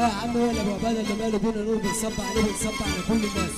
يا عم ولا ابو عباده اللي ماله بينا نور بنصب عليه بنصب على كل الناس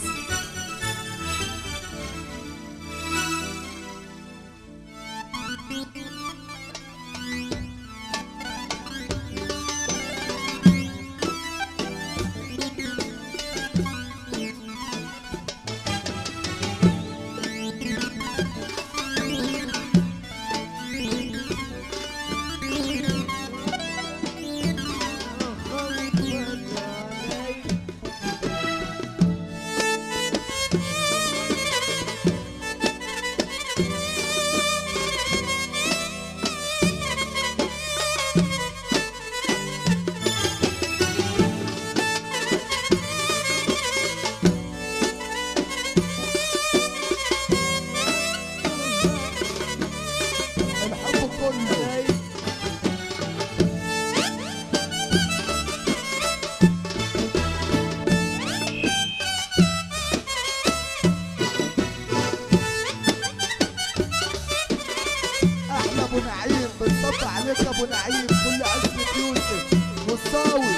الحب كله احلى ابو نعيم بنصب عليك يا ابو نعيم كل عزة يوسف والصاوي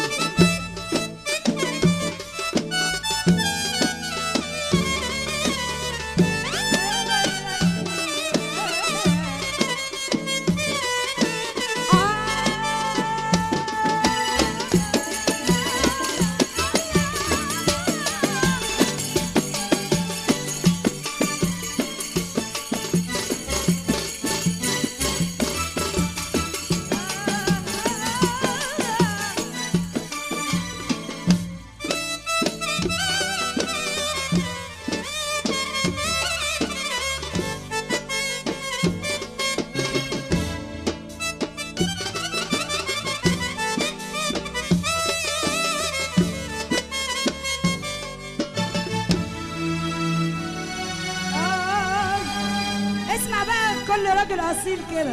آه. اسمع بقى كل راجل اصيل كده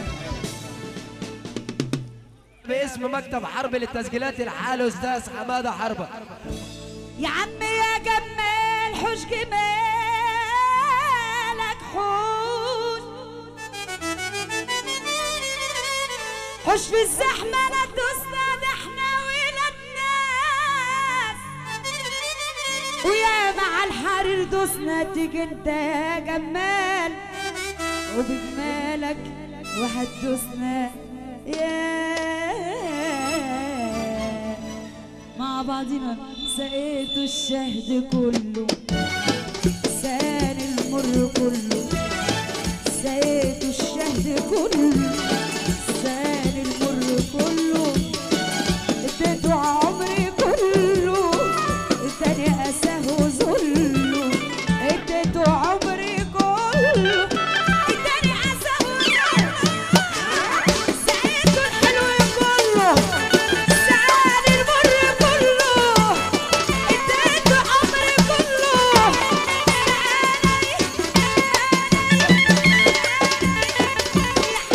باسم مكتب حرب للتسجيلات الحال استاذ حماده حربه يا عم يا جمال حوش جمالك حوش حوش في الزحمة لا تدوسنا ده احنا ولاد ناس ويا مع الحرير دوسنا تيجي انت يا جمال وبجمالك وهتدوسنا يا مع بعضنا سقيتوا الشهد كله سان المر كله سقيتوا الشهد كله سان المر كله اديتوا عمري كله التاني اساه وذله اديتوا عمري كله التاني اساه وذله سقيتوا الحلو كله سان المر كله اديتوا عمري كله يا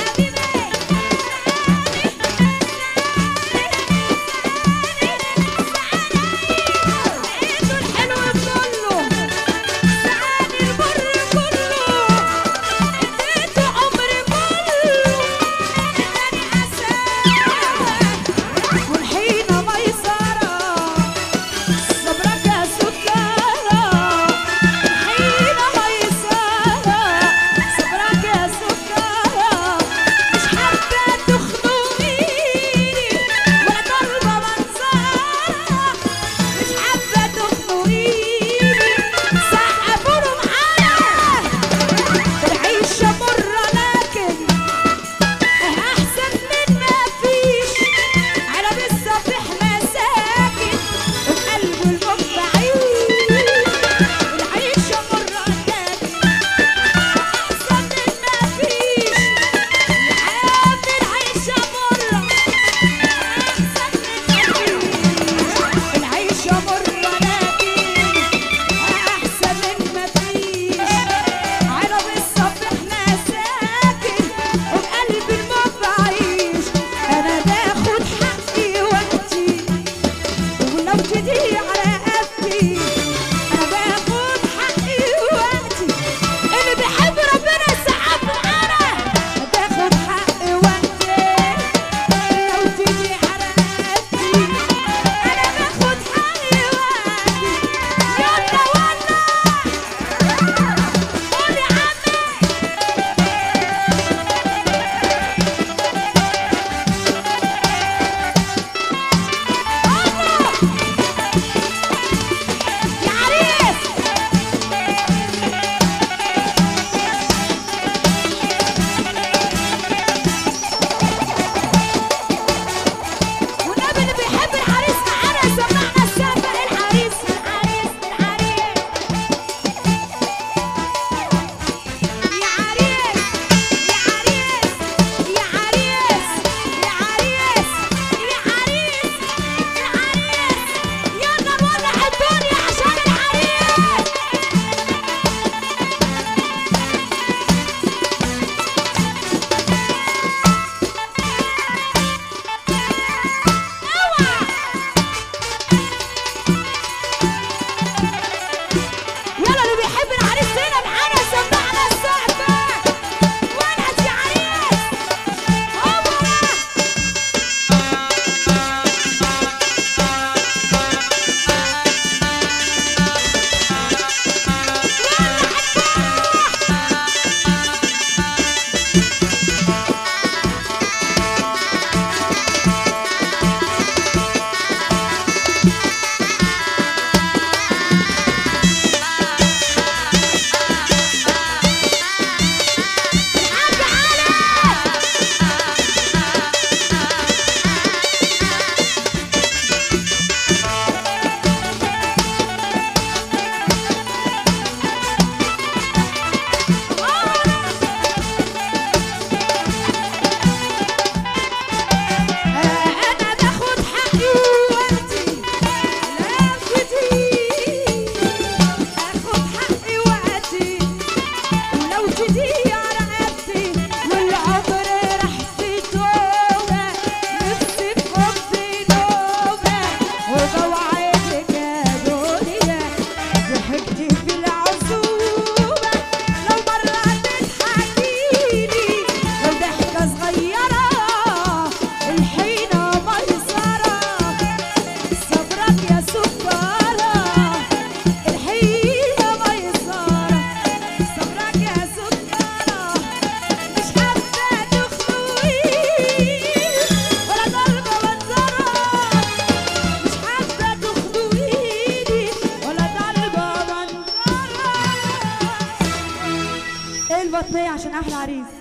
ايه البطنية عشان احلى عريس